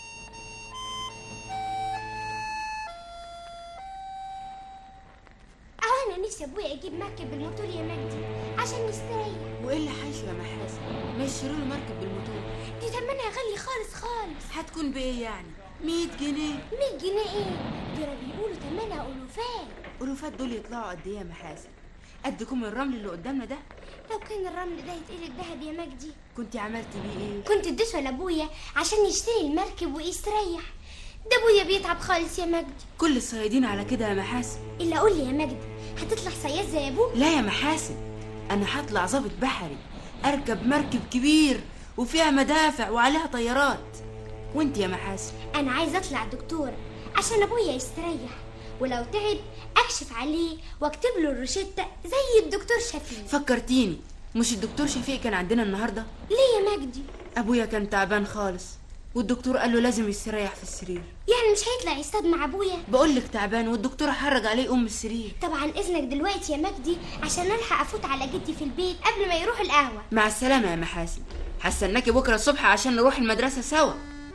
أهو أنا نفسي أبويا يجيب مركب بالموتور يا مجدي عشان نستريح وايه اللي حاشه يا محاسن ما يشتروا له مركب بالموتور دي تمنها غالي خالص خالص هتكون بايه يعني 100 جنيه 100 جنيه إيه دول بيقولوا تمنها ألوفات ألوفات دول يطلعوا قد ايه يا محاسن قد كم الرمل اللي قدامنا ده لو كان الرمل ده يتقلب ذهب يا مجدي كنت عملت بيه ايه كنت اديته لأبويا عشان يشتري المركب ويستريح ده أبويا بيتعب خالص يا مجدي كل الصيادين على كده يا محاسن إلا قول لي يا مجدي هتطلع صياد زي أبوك لا يا محاسن انا هطلع ظابط بحري اركب مركب كبير وفيها مدافع وعليها طيارات وانت يا محاسن انا عايزه اطلع دكتوره عشان ابويا يستريح ولو تعب اكشف عليه واكتب له الروشته زي الدكتور شفيق فكرتيني مش الدكتور شفيق كان عندنا النهارده ليه يا مجدي ابويا كان تعبان خالص والدكتور قال له لازم يستريح في السرير يعني مش هيطلع يصطاد مع ابويا بقول لك تعبان والدكتور حرج عليه ام السرير طبعا اذنك دلوقتي يا مجدي عشان الحق افوت على جدي في البيت قبل ما يروح القهوه مع السلامه يا محاسن هستناكي بكره الصبح عشان نروح المدرسه سوا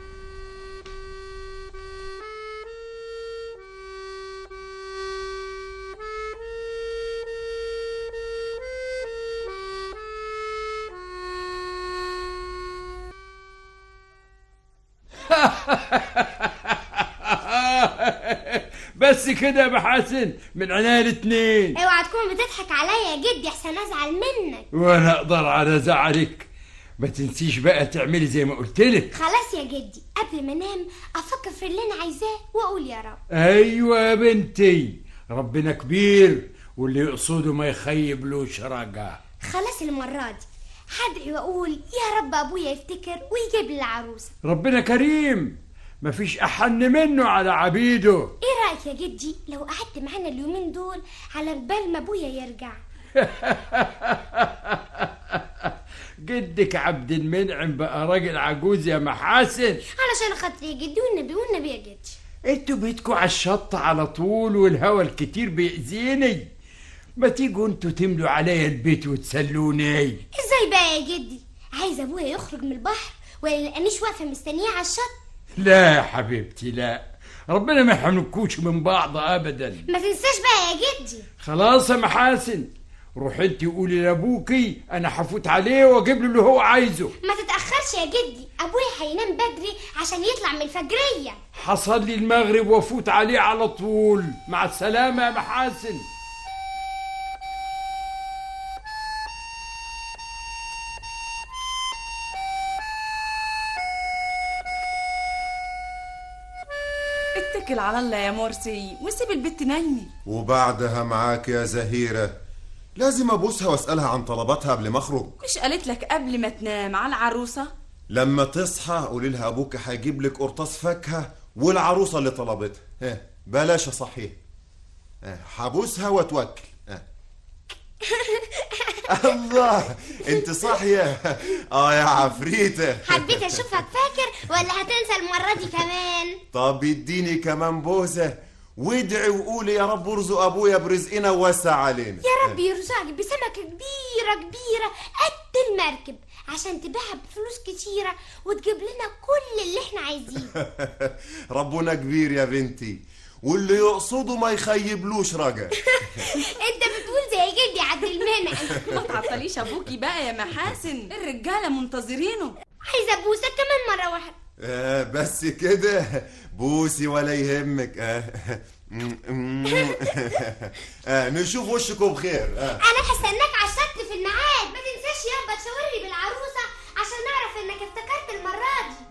بس كده يا محاسن من عناية الاتنين اوعى تكون بتضحك عليا يا جدي احسن ازعل منك وانا اقدر على زعلك ما تنسيش بقى تعملي زي ما قلت لك خلاص يا جدي قبل ما انام افكر في اللي انا عايزاه واقول يا رب ايوه يا بنتي ربنا كبير واللي يقصده ما يخيبلوش رجع خلاص المره دي هدعي واقول يا رب ابويا يفتكر ويجيب لي العروسه ربنا كريم مفيش احن منه على عبيده ايه رايك يا جدي لو قعدت معانا اليومين دول على بال ما ابويا يرجع جدك عبد المنعم بقى راجل عجوز يا محاسن علشان خاطري يا جدي والنبي والنبي يا جدي انتوا بيتكوا على الشط على طول والهوا الكتير بيأذيني ما تيجوا انتوا تملوا عليا البيت وتسلوني ازاي بقى يا جدي عايز ابويا يخرج من البحر ولا يلاقينيش واقفه مستنيه على الشط لا يا حبيبتي لا ربنا ما يحنكوش من بعض ابدا ما تنساش بقى يا جدي خلاص يا محاسن روح انت قولي لابوكي انا هفوت عليه واجيب له اللي هو عايزه ما تتاخرش يا جدي ابويا هينام بدري عشان يطلع من الفجريه حصل لي المغرب وافوت عليه على طول مع السلامه يا محاسن اتكل على الله يا مرسي وسيب البت نايمه وبعدها معاك يا زهيرة لازم أبوسها وأسألها عن طلباتها قبل ما أخرج مش قالت لك قبل ما تنام على العروسه لما تصحى قولي لها أبوك هيجيب لك قرطاس فاكهة والعروسة اللي طلبتها ها بلاش صحيح هبوسها واتوكل ها. الله انت صاحية اه يا عفريتة حبيت اشوفك فاكر ولا هتنسى المره دي كمان طب اديني كمان بوسة وادعي وقولي يا رب ارزق ابويا برزقنا ووسع علينا يا رب يرزقك بسمكه كبيره كبيره قد المركب عشان تبيعها بفلوس كتيره وتجيب لنا كل اللي احنا عايزينه ربنا كبير يا بنتي واللي يقصده ما يخيبلوش رجا انت بتقول زي جدي عبد المنعم ما تعطليش ابوكي بقى يا محاسن الرجاله منتظرينه عايزه ابوسك كمان مره واحده آه بس كده بوسي ولا يهمك آه. آه نشوف وشكم بخير آه. انا هستناك على الشط في الميعاد ما تنساش يابا تشاورني بالعروسه عشان نعرف انك افتكرت المره دي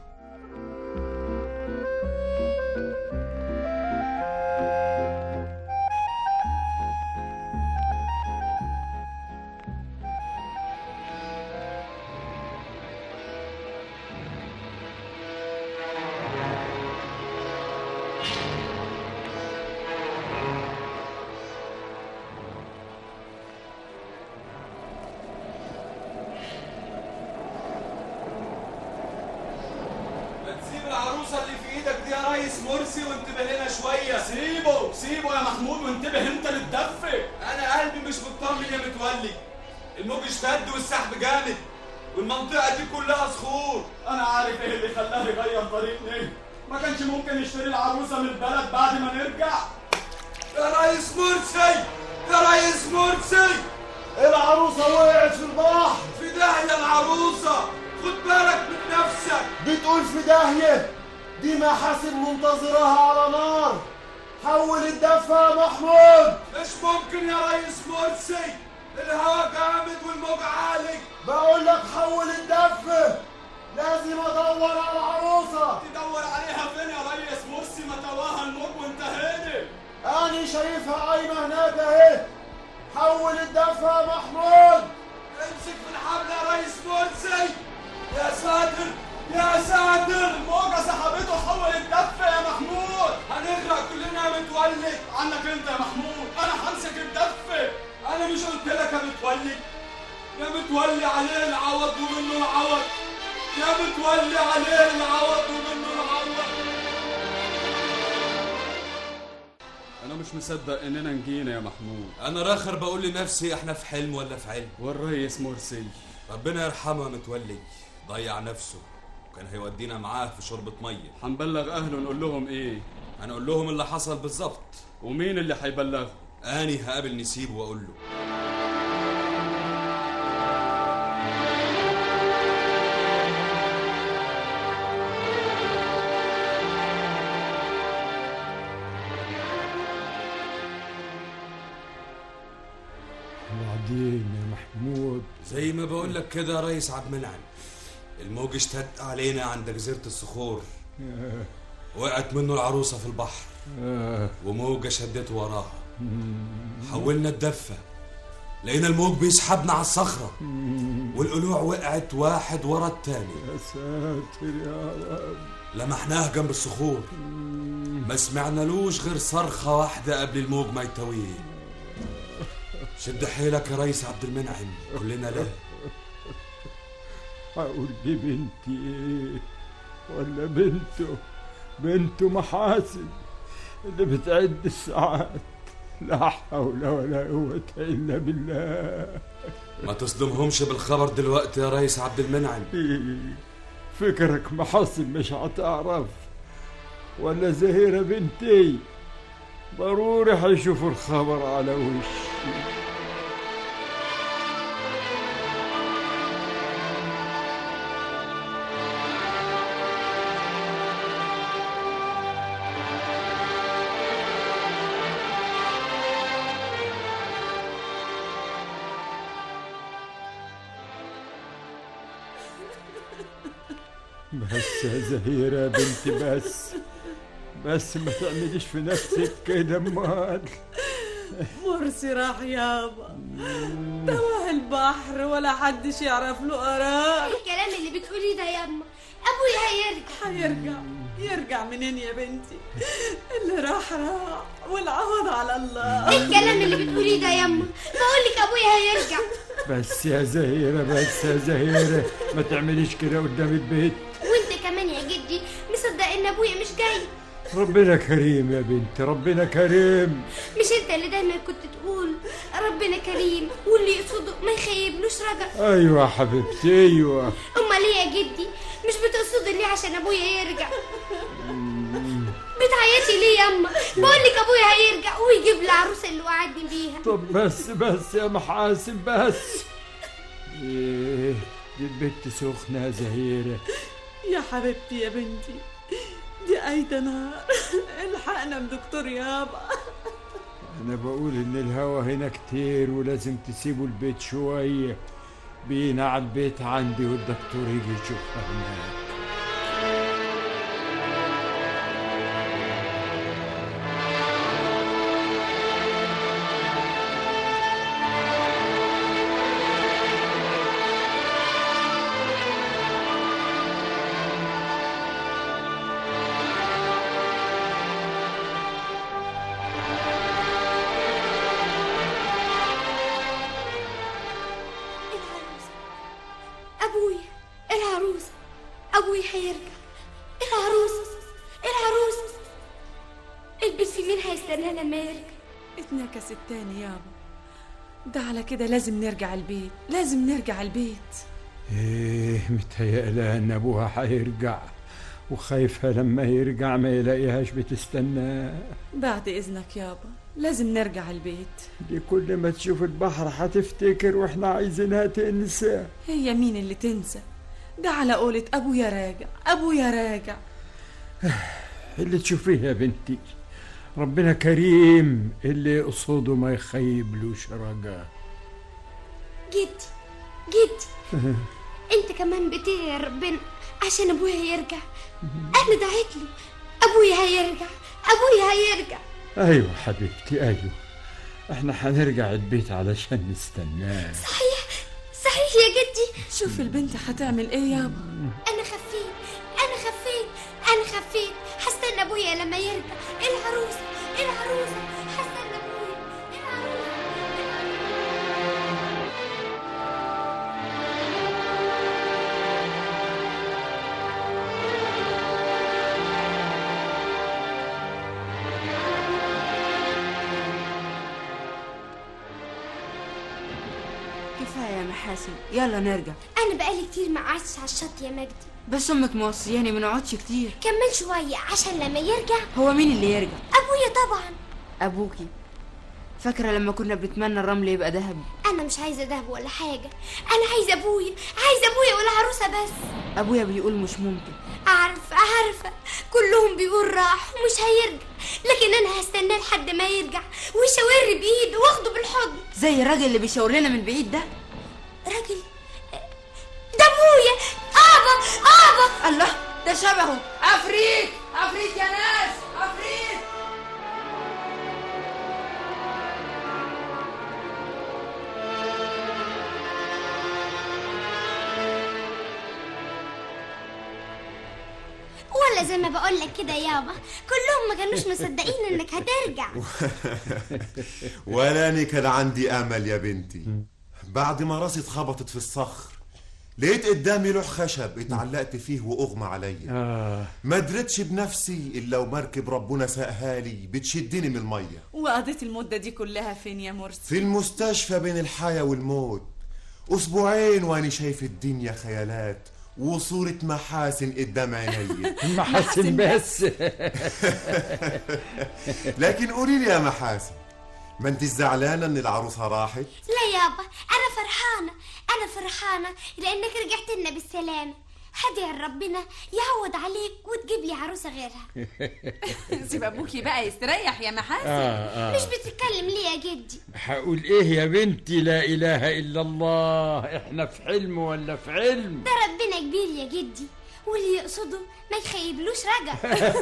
ما تسيب العروسة اللي في ايدك دي يا ريس مرسي وانتبه لنا شوية سيبه سيبه يا محمود وانتبه انت للدف انا قلبي مش مطمن يا متولي الموج اشتد والسحب جامد والمنطقة دي كلها صخور انا عارف ايه اللي خلاه يغير طريق ليه ما كانش ممكن يشتري العروسة من البلد بعد ما نرجع يا ريس مرسي يا ريس مرسي العروسة وقعت في البحر في داهية العروسة خد بالك من نفسك بتقول في داهية دي محاسن منتظرها على نار حول الدفة يا محمود مش ممكن يا ريس مرسي الهوا جامد والموج عالي بقول لك حول الدفة لازم ادور على العروسة تدور عليها فين يا ريس مرسي ما تواها الموج وانتهينا أنا شايفها قايمة هناك أهي حول الدفة يا محمود امسك في الحبل يا ريس مرسي يا ساتر يا ساتر الموجة متولي عليه العوض ومنه العوض يا متولي عليه العوض ومنه العوض انا مش مصدق اننا نجينا يا محمود انا راخر بقول لنفسي احنا في حلم ولا في علم والريس مرسي ربنا يرحمه متولي ضيع نفسه وكان هيودينا معاه في شربة مية هنبلغ اهله نقول لهم ايه هنقول لهم اللي حصل بالظبط ومين اللي هيبلغه اني هقابل نسيبه واقول له وبعدين يا محمود زي ما بقول لك كده يا ريس عبد المنعم الموج اشتد علينا عند جزيرة الصخور آه. وقعت منه العروسة في البحر آه. وموجة شدته وراها مم. حولنا الدفة لقينا الموج بيسحبنا على الصخرة مم. والقلوع وقعت واحد ورا التاني يا ساتر يا رب لمحناه جنب الصخور ما سمعنالوش غير صرخة واحدة قبل الموج ما يتويه شد حيلك يا ريس عبد المنعم كلنا لا هقول دي بنتي ايه ولا بنته بنته محاسن اللي بتعد الساعات لا حول ولا قوة إلا بالله ما تصدمهمش بالخبر دلوقتي يا ريس عبد المنعم إيه، فكرك محاسن مش هتعرف ولا زهيرة بنتي ضروري هيشوفوا الخبر على وشي بس يا زهيرة يا بنتي بس بس ما تعمليش في نفسك كده امال مرسي راح يابا توه البحر ولا حدش يعرف له قرار الكلام اللي بتقوليه ده ياما ابويا هيرجع هيرجع يرجع منين يا بنتي اللي راح راح والعوض على الله ايه الكلام اللي بتقوليه ده ياما بقول لك ابويا هيرجع بس يا زهيرة بس يا زهيرة ما تعمليش كده قدام البيت وانت كمان يا جدي مصدق ان ابويا مش جاي ربنا كريم يا بنتي ربنا كريم مش انت اللي دايما كنت تقول ربنا كريم واللي يقصده ما يخيبلوش رجا ايوه يا حبيبتي ايوه امال ليه يا جدي مش بتقصد ليه عشان ابويا يرجع بتعيطي ليه ياما بقول لك ابويا هيرجع ويجيب لي العروسه اللي وعدني بيها طب بس بس يا محاسن بس ايه دي البت سخنة يا زهيرة يا حبيبتي يا بنتي دي أيدة نار الحقنا من دكتور يابا انا بقول ان الهوا هنا كتير ولازم تسيبوا البيت شوية بينا على البيت عندي والدكتور يجي يشوفها هناك ابويا العروسه ابويا هيرجع العروسه العروسه البيت في مين هيستنانا لما يرجع اتنكست تاني يابا ده على كده لازم نرجع البيت لازم نرجع البيت ايه متهيألها ان ابوها هيرجع وخايفة لما يرجع ما يلاقيهاش بتستناه بعد إذنك يابا لازم نرجع البيت دي كل ما تشوف البحر هتفتكر واحنا عايزينها تنسى هي مين اللي تنسى ده على قولة أبويا راجع أبويا راجع اللي تشوفيه يا بنتي ربنا كريم اللي يقصده ما يخيبلوش رجا جدي جدي انت كمان بتدعي يا ربنا عشان ابويا يرجع انا دعيت له ابويا هيرجع ابويا هيرجع ايوه حبيبتي ايوه احنا هنرجع البيت علشان نستناه صحيح صحيح يا جدي شوف البنت هتعمل ايه يابا انا خفيت انا خفيت انا خفيت هستنى ابويا لما يرجع العروسه العروسه هستنى ابويا محاسن يلا نرجع انا بقالي كتير ما قعدتش على الشط يا مجدي بس امك موصياني ما نقعدش كتير كمل شويه عشان لما يرجع هو مين اللي يرجع ابويا طبعا ابوكي فاكره لما كنا بنتمنى الرمل يبقى ذهبي انا مش عايزه دهب ولا حاجه انا عايزه ابويا عايزه ابويا والعروسه بس ابويا بيقول مش ممكن عارفه عارفه كلهم بيقول راح ومش هيرجع لكن انا هستناه لحد ما يرجع ويشاور بايده واخده بالحضن زي الراجل اللي بيشاور لنا من بعيد ده راجل ده ابويا ابا ابا الله ده شبهه عفريت عفريت يا ناس عفريت ولا زي ما بقول لك كده يابا كلهم ما كانوش مصدقين انك هترجع ولا أنا كان عندي امل يا بنتي بعد ما راسي اتخبطت في الصخر لقيت قدامي لوح خشب اتعلقت فيه واغمى عليا آه. ما درتش بنفسي الا ومركب ربنا ساقها لي بتشدني من الميه وقضيت المدة دي كلها فين يا مرسي في المستشفى بين الحياة والموت أسبوعين وأنا شايف الدنيا خيالات وصورة محاسن قدام عيني محاسن بس لكن قولي لي يا محاسن ما انت زعلانة ان العروسة راحت لا يابا انا فرحانه انا فرحانه لانك رجعت لنا بالسلامه هدعي ربنا يعوض عليك وتجيب لي عروسه غيرها سيب ابوكي بقى يستريح يا محاسن آه، آه. مش بتتكلم ليه يا جدي هقول ايه يا بنتي لا اله الا الله احنا في حلم ولا في علم ده ربنا كبير يا جدي واللي يقصده ما يخيبلوش رجع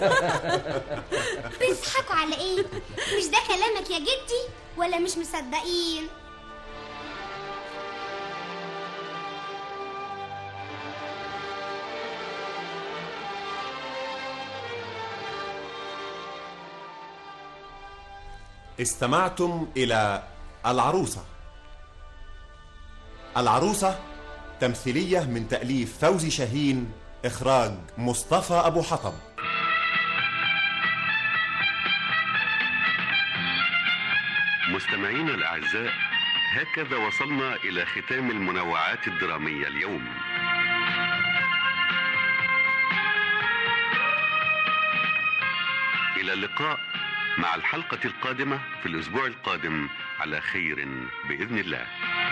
بيضحكوا على ايه مش ده كلامك يا جدي ولا مش مصدقين استمعتم إلى العروسة العروسة تمثيلية من تأليف فوزي شاهين إخراج مصطفى أبو حطب مستمعينا الأعزاء هكذا وصلنا إلى ختام المنوعات الدرامية اليوم إلى اللقاء مع الحلقة القادمة في الأسبوع القادم على خير بإذن الله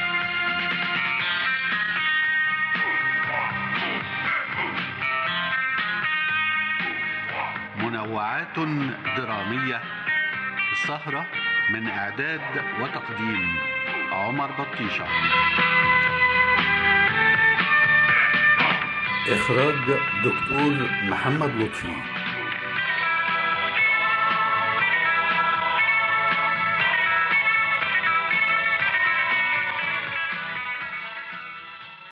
منوعات درامية السهرة من إعداد وتقديم عمر بطيشة إخراج دكتور محمد لطفي